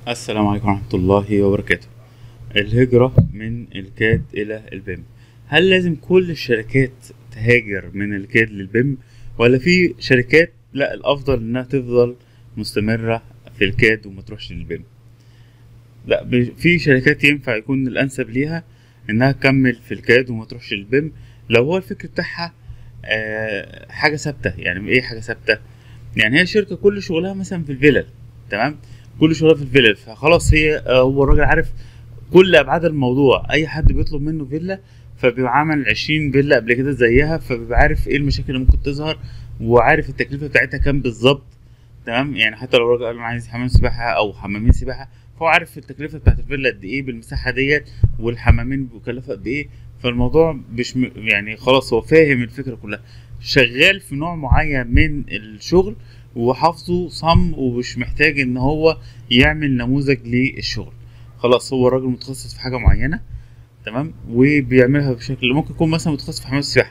السلام عليكم ورحمة الله وبركاته الهجرة من الكاد إلى البيم هل لازم كل الشركات تهاجر من الكاد للبيم ولا في شركات لا الأفضل إنها تفضل مستمرة في الكاد وما تروحش للبيم لا ب- في شركات ينفع يكون الأنسب ليها إنها تكمل في الكاد وما تروحش للبيم لو هو الفكر بتاعها آه، حاجة ثابتة يعني إيه حاجة ثابتة يعني هي شركة كل شغلها مثلا في الفلل تمام كل شغلها في الفيلل فخلاص هي آه، هو الراجل عارف كل ابعاد الموضوع اي حد بيطلب منه فيلا فبيبقى عامل 20 فيلا قبل كده زيها فبيبقى عارف ايه المشاكل اللي ممكن تظهر وعارف التكلفه بتاعتها كام بالظبط تمام يعني حتى لو الراجل قال انا عايز حمام سباحه او حمامين سباحه فهو عارف التكلفه بتاعت الفيلا قد ايه بالمساحه ديت والحمامين بيكلفوا قد ايه فالموضوع مش م... يعني خلاص هو فاهم الفكره كلها شغال في نوع معين من الشغل وحافظه صم ومش محتاج ان هو يعمل نموذج للشغل خلاص هو راجل متخصص في حاجه معينه تمام وبيعملها بشكل ممكن يكون مثلا متخصص في حمام السباحه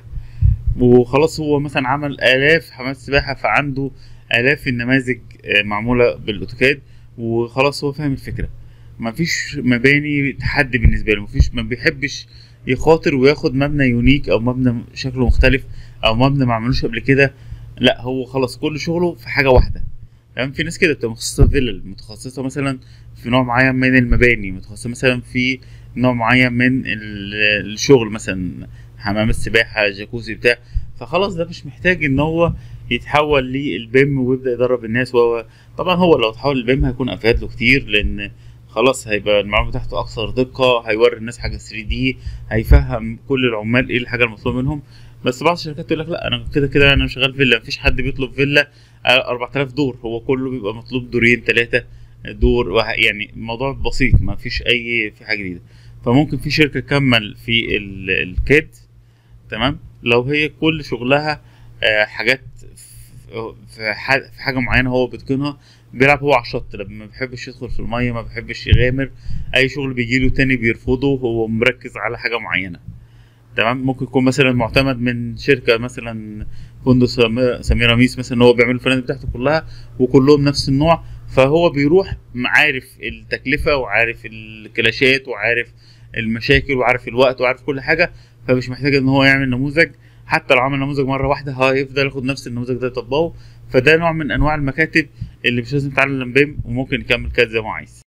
وخلاص هو مثلا عمل الاف حمام سباحه فعنده الاف النماذج آه، معموله بالاوتوكاد وخلاص هو فاهم الفكره مفيش مباني تحدي بالنسبه له مفيش ما بيحبش يخاطر وياخد مبنى يونيك او مبنى شكله مختلف او مبنى ما عملوش قبل كده لا هو خلاص كل شغله في حاجه واحده تمام في ناس كده بتبقى متخصصه في فيلل متخصصه مثلا في نوع معين من المباني متخصصه مثلا في نوع معين من ال- الشغل مثلا حمام السباحه جاكوزي بتاع فخلاص ده مش محتاج ان هو يتحول للبيم ويبدا يدرب الناس وهو طبعا هو لو اتحول للبيم هيكون افاد له كتير لان خلاص هيبقى المعلومه بتاعته اكثر دقه هيوري الناس حاجه 3 دي هيفهم كل العمال ايه الحاجه المطلوب منهم بس بعض الشركات تقول لك لا انا كده كده انا شغال فيلا مفيش حد بيطلب فيلا آه، 4000 دور هو كله بيبقى مطلوب دورين ثلاثه دور وه- يعني الموضوع بسيط ما فيش اي في حاجه جديده فممكن في شركه تكمل في ال- الكاد تمام لو هي كل شغلها آه، حاجات في- في ح- في حاجه معينه هو بيتقنها بيلعب هو على الشط لما ما بيحبش يدخل في الميه ما بيحبش يغامر اي شغل بيجيله تاني بيرفضه هو مركز على حاجه معينه تمام ممكن يكون مثلا معتمد من شركه مثلا فندق سم- سميراميس مثلا هو بيعمل الفنادق بتاعته كلها وكلهم نفس النوع فهو بيروح عارف التكلفه وعارف الكلاشات وعارف المشاكل وعارف الوقت وعارف كل حاجه فمش محتاج ان هو يعمل نموذج حتى لو عمل نموذج مره واحده هيفضل ياخد نفس النموذج ده يطبقه فده نوع من انواع المكاتب اللي مش لازم يتعلم بيم وممكن يكمل كاد زي ما هو عايز